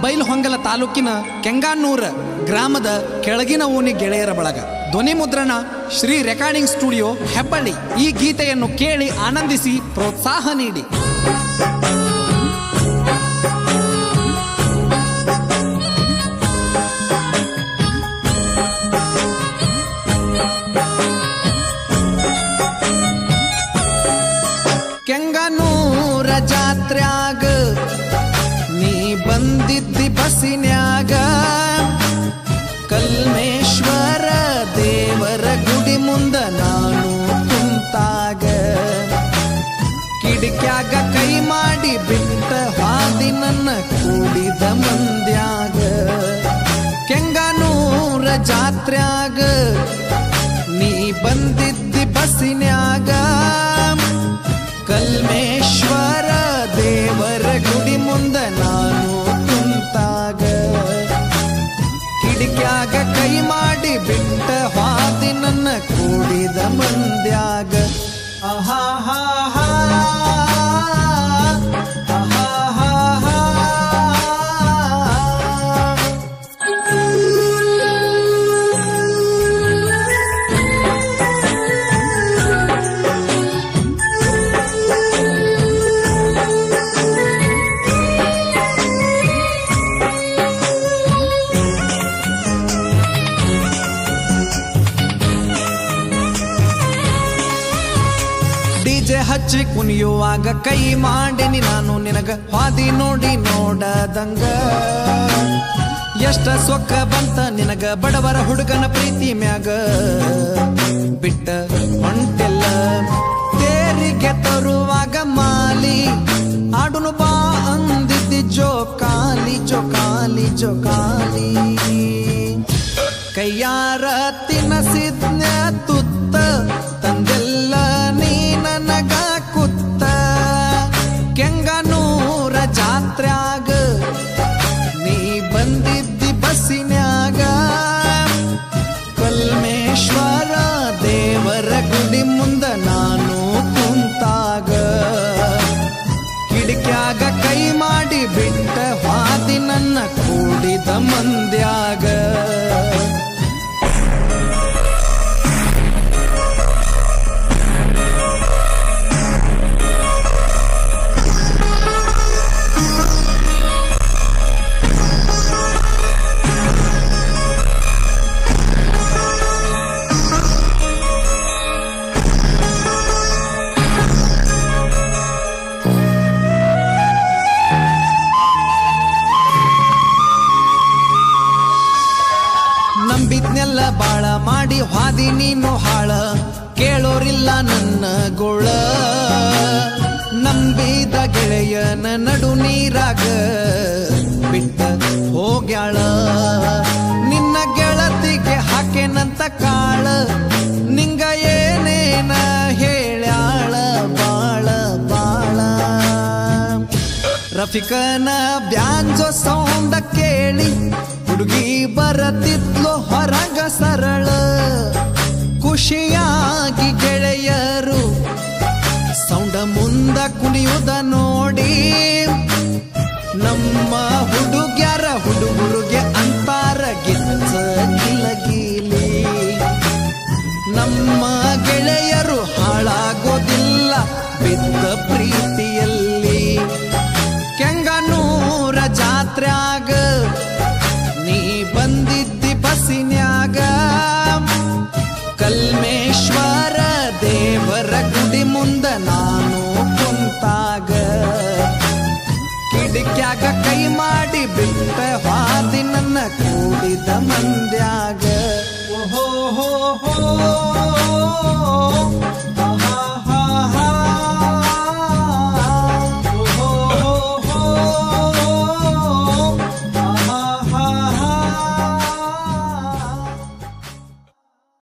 ಬೈಲ್ಹೊಂಗಲ ತಾಲೂಕಿನ ಕೆಂಗಾನ್ನೂರ ಗ್ರಾಮದ ಕೆಳಗಿನ ಓಣಿ ಗೆಳೆಯರ ಬಳಗ ಧ್ವನಿ ಮುದ್ರಣ ಶ್ರೀ ರೆಕಾರ್ಡಿಂಗ್ ಸ್ಟುಡಿಯೋ ಹೆಬ್ಬಳ್ಳಿ ಈ ಗೀತೆಯನ್ನು ಕೇಳಿ ಆನಂದಿಸಿ ಪ್ರೋತ್ಸಾಹ ನೀಡಿ ಕೆಂಗನೂರ ಜಾತ್ರ್ಯಾಗ ನೀ ಬಂದಿದ್ದಿ ಬಸ್ಸಿನ್ಯಾಗ ಕಲ್ಮೇಶ್ವರ ದೇವರ ಗುಡಿ ಮುಂದ ನಾನು ಕುಂತಾಗ ಕಿಡಿಕ್ಯಾಗ ಕೈ ಮಾಡಿ ಬಿಟ್ಟ ಹಾದಿ ನನ್ನ ಕೂಡಿದ ಮಂದ್ಯಾಗ ಕೆಂಗನೂರ ಜಾತ್ರ್ಯಾಗ ನೀ ಬಂದಿದ್ದಿ ಬಸ್ಸಿನ್ಯಾಗ ಕಲ್ಮೇಶ್ವರ ದೇವರ ಗುಡಿ ಮುಂದ ನಾನು ಕುಂತಾಗ ಕಿಡಿಕ್ಯಾಗ ಕೈ ಮಾಡಿ ಬಿಟ್ಟ ಹಾದಿ ನನ್ನ ಕೂಡಿದ ಮಂದ್ಯಾಗ ಆಹಾಹಾಹಾ. ಆಹಾಹಾಹಾ. ಡಿಜೆ ಹಚ್ಚಿ ಕುಣಿಯುವಾಗ ಕೈ ಮಾಡೇನಿ ನಾನು ನಿನಗ ಹಾದಿ ನೋಡಿ ನೋಡದಂಗ ಎಷ್ಟ ಸೊಕ್ಕ ಬಂತ ನಿನಗ ಬಡವರ ಹುಡುಗನ ಪ್ರೀತಿ ಮ್ಯಾಗ ಬಿಟ್ಟ ಹೊಂಟೆಲ್ಲ ತೇರಿಗೆ ತರುವಾಗ ಮಾಲಿ ಆಡುನು ಬಾ ಅಂದಿದ್ದಿ ಜೋಕಾಲಿ ಜೋಕಾಲಿ ಜೋಕಾಲಿ ಕೈಯಾರ ತಿನಸಿದ್ನ ತುತ್ತ ತಂದೆಲ್ಲ ನೀ ನನಗ ಕುತ್ತ ಕೆಂಗನೂರ ಜಾತ್ರ್ಯಾಗ ನೀ ಬಂದಿದ್ದಿ ಬಸ್ಸಿನ್ಯಾಗ ಕಲ್ಮೇಶ್ವರ ದೇವರ ಗುಡಿ ಮುಂದ ನಾನು ಕುಂತಾಗ ಕಿಡಿಕ್ಯಾಗ ಕೈ ಮಾಡಿ ಬಿಟ್ಟ ಹಾದಿ ನನ್ನ ಕೂಡಿದ ಮಂದ್ಯಾಗ ನಂಬಿದ್ನೆಲ್ಲ ಬಾಳ ಮಾಡಿ ಹಾದಿ ನೀನು ಹಾಳ ಕೇಳೋರಿಲ್ಲ ನನ್ನ ಗೋಳ ನಂಬಿದ ಗೆಳೆಯನ ನಡು ನೀರಾಗ ಬಿಟ್ಟ ಹೋಗ್ಯಾಳ ನಿನ್ನ ಗೆಳತಿಗೆ ಹಾಕೆನಂತ ಕಾಳ ನಿಂಗ ಏನೇನ ಹೇಳ್ಯಾಳ ಬಾಳ ಬಾಳ ರಫಿಕನ ಬ್ಯಾಂಜೋ ಸೌಂಡ ಕೇಳಿ ಹುಡುಗಿ ಬರತಿದ್ಲು ಹೊರಗ ಸರಳ ಖುಷಿಯಾಗಿ ಗೆಳೆಯರು ಸೌಂಡ ಮುಂದ ಕುಣಿಯುವುದ ನೋಡಿ ನಮ್ಮ ಹುಡುಗ್ಯಾರ ಹುಡುಗರಿಗೆ ಅಂತಾರ ಗಿಚ್ಚ ಗಿಲಗಿಲಿ ನಮ್ಮ ಗೆಳೆಯರು ಹಾಳಾಗೋದಿಲ್ಲ ಬಿದ್ದ ಪ್ರೀತಿಯಲ್ಲಿ ಕೆಂಗನೂರ ಜಾತ್ರ್ಯಾಗ ನೀ ಬಂದಿದ್ದಿ ಬಸ್ಸಿನ್ಯಾಗ ಕಲ್ಮೇಶ್ವರ ದೇವರ ಗುಡಿ ಮುಂದ ನಾನು ಕುಂತಾಗ ಕಿಡಿಕ್ಯಾಗ ಕೈ ಮಾಡಿ ಬಿಟ್ಟ ಹಾದಿ ನನ್ನ ಕೂಡಿದ ಮಂದ್ಯಾಗ ಓಹೋ ಹೋ ಹೋ